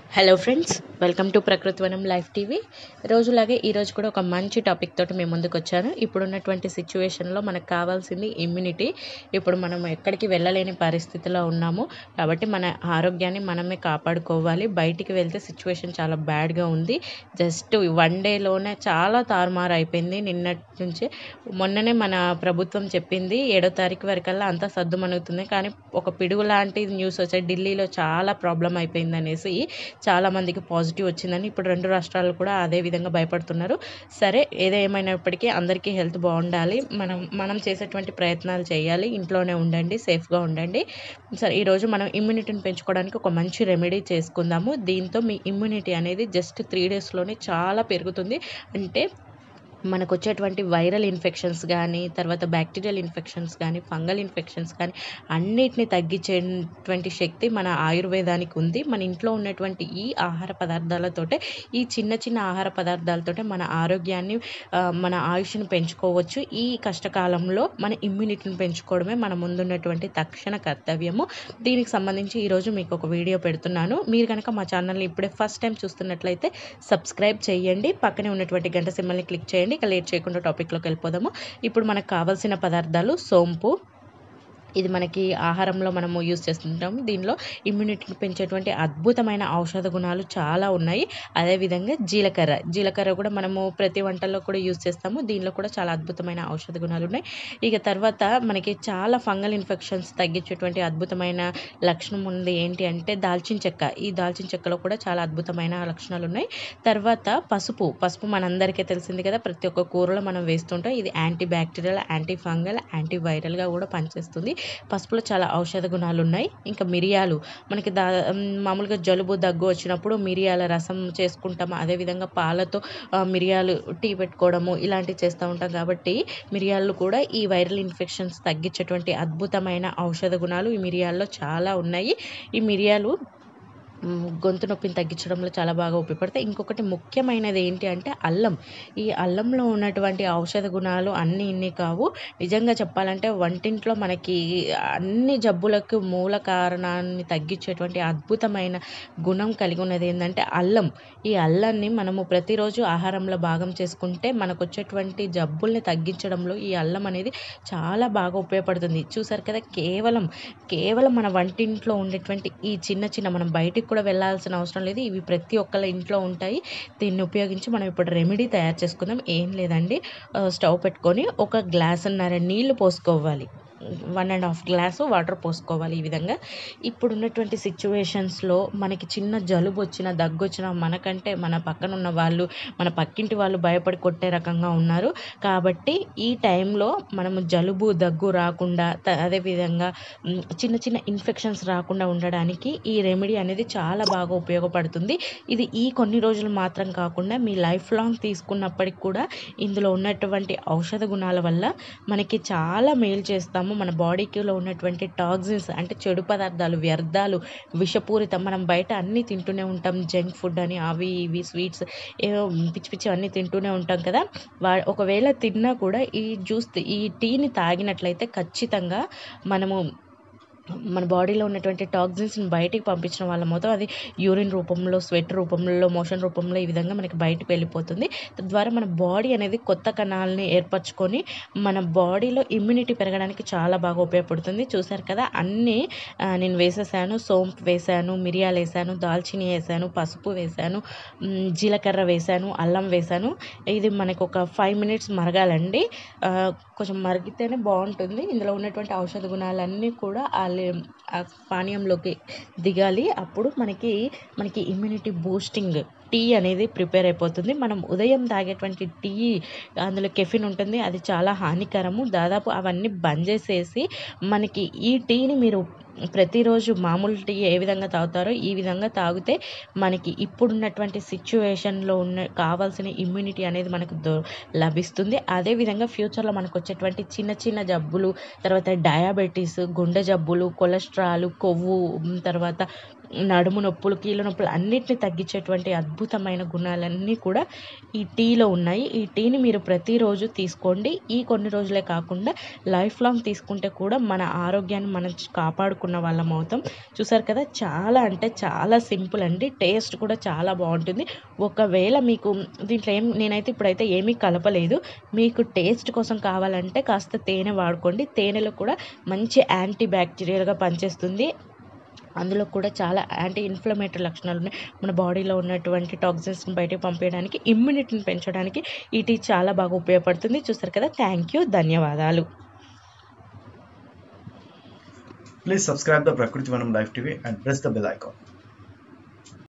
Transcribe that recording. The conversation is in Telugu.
Hello friends welcome to Prakruthivanam life TV రోజులాగే ఈరోజు కూడా ఒక మంచి టాపిక్ తోటి మేము ముందుకు వచ్చాను ఇప్పుడున్నటువంటి సిచ్యువేషన్లో మనకు కావాల్సింది ఇమ్యూనిటీ ఇప్పుడు మనం ఎక్కడికి వెళ్ళలేని పరిస్థితిలో ఉన్నాము కాబట్టి మన ఆరోగ్యాన్ని మనమే కాపాడుకోవాలి బయటికి వెళ్తే సిచ్యువేషన్ చాలా బ్యాడ్గా ఉంది జస్ట్ వన్ డేలోనే చాలా తారుమారు అయిపోయింది నిన్నటి నుంచి మొన్ననే మన ప్రభుత్వం చెప్పింది ఏడో తారీఖు వరకల్లా అంతా సర్దుమణుగుతుంది కానీ ఒక పిడుగు లాంటి న్యూస్ వచ్చాయి ఢిల్లీలో చాలా ప్రాబ్లం అయిపోయింది అనేసి చాలా మందికి పాజిటివ్ వచ్చిందని ఇప్పుడు రెండు రాష్ట్రాలు కూడా అదే విధంగా భయపడుతున్నారు సరే ఏదేమైనప్పటికీ అందరికీ హెల్త్ బాగుండాలి మనం మనం చేసేటువంటి ప్రయత్నాలు చేయాలి ఇంట్లోనే ఉండండి సేఫ్గా ఉండండి సరే ఈరోజు మనం ఇమ్యూనిటీని పెంచుకోవడానికి ఒక మంచి రెమెడీ చేసుకుందాము దీంతో మీ ఇమ్యూనిటీ అనేది జస్ట్ త్రీ డేస్లోనే చాలా పెరుగుతుంది అంటే మనకు వచ్చేటువంటి వైరల్ ఇన్ఫెక్షన్స్ కానీ తర్వాత బ్యాక్టీరియల్ ఇన్ఫెక్షన్స్ కానీ ఫంగల్ ఇన్ఫెక్షన్స్ కానీ అన్నిటిని తగ్గించేటువంటి శక్తి మన ఆయుర్వేదానికి ఉంది మన ఇంట్లో ఉన్నటువంటి ఈ ఆహార పదార్థాలతోటే ఈ చిన్న చిన్న ఆహార పదార్థాలతోటే మన ఆరోగ్యాన్ని ఆ, మన ఆయుష్ని పెంచుకోవచ్చు ఈ కష్టకాలంలో మన ఇమ్యూనిటీని పెంచుకోవడమే మన ముందున్నటువంటి తక్షణ కర్తవ్యము దీనికి సంబంధించి ఈరోజు మీకు ఒక వీడియో పెడుతున్నాను మీరు కనుక మా ఛానల్ని ఇప్పుడే ఫస్ట్ టైం చూస్తున్నట్లయితే సబ్స్క్రైబ్ చేయండి పక్కనే ఉన్నటువంటి గంట సింబల్ని క్లిక్ చేయండి ఇక లేట్ చేయకుండా టాపిక్లోకి వెళ్ళిపోదాము ఇప్పుడు మనకు కావాల్సిన పదార్థాలు సోంపు ఇది మనకి ఆహారంలో మనము యూజ్ చేస్తుంటాం దీనిలో ఇమ్యూనిటీని పెంచేటువంటి అద్భుతమైన ఔషధ గుణాలు చాలా ఉన్నాయి అదేవిధంగా జీలకర్ర జీలకర్ర కూడా మనము ప్రతి వంటల్లో కూడా యూజ్ చేస్తాము దీనిలో కూడా చాలా అద్భుతమైన ఔషధ గుణాలు ఉన్నాయి ఇక తర్వాత మనకి చాలా ఫంగల్ ఇన్ఫెక్షన్స్ తగ్గించేటువంటి అద్భుతమైన లక్షణం ఉంది ఏంటి అంటే దాల్చిన చెక్క ఈ దాల్చిన చెక్కలో కూడా చాలా అద్భుతమైన లక్షణాలు ఉన్నాయి తర్వాత పసుపు పసుపు మనందరికీ తెలిసింది కదా ప్రతి ఒక్క కూరలో మనం వేస్తుంటాం ఇది anti bacterial anti fungal anti వైరల్గా కూడా పనిచేస్తుంది పసుపులో చాలా ఔషధ గుణాలు ఉన్నాయి ఇంకా మిరియాలు మనకి దా మ్, మామూలుగా జలుబు దగ్గు వచ్చినప్పుడు మిరియాల రసం చేసుకుంటాము అదేవిధంగా పాలతో ఆ, మిరియాలు టీ పెట్టుకోవడము ఇలాంటివి చేస్తూ ఉంటాం కాబట్టి మిరియాలు కూడా ఈ వైరల్ ఇన్ఫెక్షన్స్ తగ్గించేటువంటి అద్భుతమైన ఔషధ గుణాలు ఈ మిరియాల్లో చాలా ఉన్నాయి ఈ మిరియాలు మ్, గొంతు నొప్పిని తగ్గించడంలో చాలా బాగా ఉపయోగపడతాయి ఇంకొకటి ముఖ్యమైనది ఏంటి అంటే అల్లం ఈ అల్లంలో ఉన్నటువంటి ఔషధ గుణాలు అన్నీ ఇన్ని కావు నిజంగా చెప్పాలంటే వంటింట్లో మనకి అన్ని జబ్బులకు మూల కారణాన్ని తగ్గించేటువంటి అద్భుతమైన గుణం కలిగి ఉన్నది ఏంటంటే అల్లం ఈ అల్లాన్ని మనము ప్రతిరోజు ఆహారంలో భాగం చేసుకుంటే మనకు వచ్చేటువంటి జబ్బుల్ని తగ్గించడంలో ఈ అల్లం అనేది చాలా బాగా ఉపయోగపడుతుంది చూసారు కదా కేవలం కేవలం మన వంటింట్లో ఉండేటువంటి ఈ చిన్న చిన్న మనం బయటికి కూడా వెళ్ళాల్సిన అవసరం లేదు ఇవి ప్రతి ఒక్కళ్ళ ఇంట్లో ఉంటాయి దీన్ని ఉపయోగించి మనం ఇప్పుడు రెమెడీ తయారు చేసుకుందాం ఏం లేదండి ఆ, స్టవ్ పెట్టుకొని ఒక గ్లాసున్నర నీళ్లు పోసుకోవాలి one and half glass water పోసుకోవాలి ఈ విధంగా ఇప్పుడు ఉన్నటువంటి సిచ్యువేషన్స్లో మనకి చిన్న జలుబు వచ్చిన దగ్గు వచ్చిన మనకంటే మన పక్కన ఉన్న వాళ్ళు మన పక్కింటి వాళ్ళు భయపడి కొట్టే రకంగా ఉన్నారు కాబట్టి ఈ టైంలో మనము జలుబు దగ్గు రాకుండా త- అదేవిధంగా మ్, చిన్న చిన్న ఇన్ఫెక్షన్స్ రాకుండా ఉండడానికి ఈ రెమెడీ అనేది చాలా బాగా ఉపయోగపడుతుంది ఇది ఈ కొన్ని రోజులు మాత్రం కాకుండా మీ లైఫ్ లాంగ్ తీసుకున్నప్పటికి కూడా ఇందులో ఉన్నటువంటి ఔషధ గుణాల వల్ల మనకి చాలా మేలు చేస్తాము మన బాడీకిలో ఉన్నటువంటి టాక్సిన్స్ అంటే చెడు పదార్థాలు వ్యర్థాలు విషపూరితం మనం బయట అన్నీ తింటూనే ఉంటాం జంక్ ఫుడ్ అని అవి ఇవి స్వీట్స్ ఏవో పిచ్చి పిచ్చి అన్నీ తింటూనే ఉంటాం కదా వా ఒకవేళ తిన్నా కూడా ఈ జ్యూస్ ఈ టీని తాగినట్లయితే ఖచ్చితంగా మనము మన బాడీలో ఉన్నటువంటి టాక్సిన్స్ని బయటికి పంపించడం వల్ల మొత్తం అది యూరిన్ రూపంలో స్వెట్ రూపంలో మోషన్ రూపంలో ఈ విధంగా మనకి బయటకు వెళ్ళిపోతుంది తద్వారా మన బాడీ అనేది కొత్త కణాలని ఏర్పరచుకొని మన బాడీలో ఇమ్యూనిటీ పెరగడానికి చాలా బాగా ఉపయోగపడుతుంది చూసారు కదా అన్నీ ఆ, నేను వేసేసాను సోంపు వేసాను మిరియాలు వేసాను దాల్చిని వేసాను పసుపు వేసాను మ్, జీలకర్ర వేసాను అల్లం వేసాను ఇది మనకు ఒక ఫైవ్ మినిట్స్ మరగాలండి ఆ, కొంచెం మరిగితేనే బాగుంటుంది ఇందులో ఉన్నటువంటి ఔషధ గుణాలన్నీ కూడా ఆ లే- ఆ పానీయంలోకి దిగాలి అప్పుడు మనకి మనకి ఇమ్యూనిటీ బూస్టింగ్ టీ అనేది ప్రిపేర్ అయిపోతుంది మనం ఉదయం తాగేటువంటి టీ అందులో కెఫిన్ ఉంటుంది అది చాలా హానికరము దాదాపు అవన్నీ బంద్ చేసేసి మనకి ఈ టీని మీరు ప్రతిరోజు మామూలు టీ ఏ విధంగా తాగుతారో ఈ విధంగా తాగితే మనకి ఇప్పుడున్నటువంటి సిచ్యువేషన్లో ఉన్న కావాల్సిన ఇమ్యూనిటీ అనేది మనకు దొ లభిస్తుంది అదేవిధంగా ఫ్యూచర్లో మనకు వచ్చేటువంటి చిన్న చిన్న జబ్బులు తర్వాత డయాబెటీస్ గుండె జబ్బులు కొలెస్ట్రాల్ కొవ్వు ఉమ్, తర్వాత నడుము నొప్పులు కీళ్ళ నొప్పులు అన్నిటిని తగ్గించేటువంటి అద్భుతమైన గుణాలన్నీ కూడా ఈ టీలో ఉన్నాయి ఈ టీని మీరు ప్రతిరోజు తీసుకోండి ఈ కొన్ని రోజులే కాకుండా లైఫ్ లాంగ్ తీసుకుంటే కూడా మన ఆరోగ్యాన్ని మనం కాపాడుకున్న వాళ్ళం అవుతాం చూసారు కదా చాలా అంటే చాలా సింపుల్ అండి టేస్ట్ కూడా చాలా బాగుంటుంది ఒకవేళ మీకు దీంట్లో ఏం నేనైతే ఇప్పుడైతే ఏమీ కలపలేదు మీకు టేస్ట్ కోసం కావాలంటే కాస్త తేనె వాడుకోండి తేనెలో కూడా మంచి యాంటీ బ్యాక్టీరియల్గా పనిచేస్తుంది అందులో కూడా చాలా యాంటీ ఇన్ఫ్లమేటరీ లక్షణాలు ఉన్నాయి మన బాడీలో ఉన్నటువంటి టాక్సిన్స్ని బయటకు పంపించడానికి ఇమ్యూనిటీని పెంచడానికి ఈ టీ చాలా బాగా ఉపయోగపడుతుంది చూస్తారు కదా థ్యాంక్ యూ ధన్యవాదాలు Please subscribe the Prakriti Vanam Live TV and press the bell icon.